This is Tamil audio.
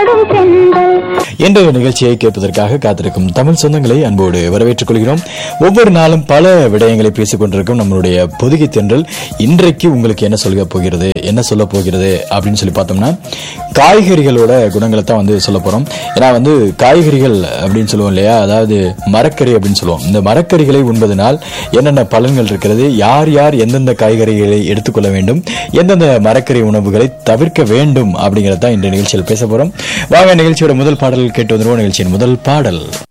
பாடும் செந்தல் என்ற நிகழ்ச்சியை கேட்பதற்காக காத்திருக்கும் தமிழ் சொந்தங்களை அன்போடு வரவேற்றுக் கொள்கிறோம் ஒவ்வொரு நாளும் பல விடயங்களை பேசிக் கொண்டிருக்கும் நம்மளுடைய பொதுகை தென்றல் இன்றைக்கு உங்களுக்கு என்ன சொல்ல போகிறது என்ன சொல்ல போகிறது அப்படின்னு சொல்லி பார்த்தோம்னா காய்கறிகளோட குணங்களை தான் வந்து சொல்ல போறோம் ஏன்னா வந்து காய்கறிகள் அப்படின்னு சொல்லுவோம் இல்லையா அதாவது மரக்கறி அப்படின்னு சொல்லுவோம் இந்த மரக்கறிகளை உண்பதனால் என்னென்ன பலன்கள் இருக்கிறது யார் யார் எந்தெந்த காய்கறிகளை எடுத்துக்கொள்ள வேண்டும் எந்தெந்த மரக்கறி உணவுகளை தவிர்க்க வேண்டும் அப்படிங்கறத தான் இந்த நிகழ்ச்சியில் பேச போறோம் வாங்க நிகழ்ச்சியோட முதல் பாடல் கேட்டு வந்துருவோம் நிகழ்ச்சியின் முதல் பாடல்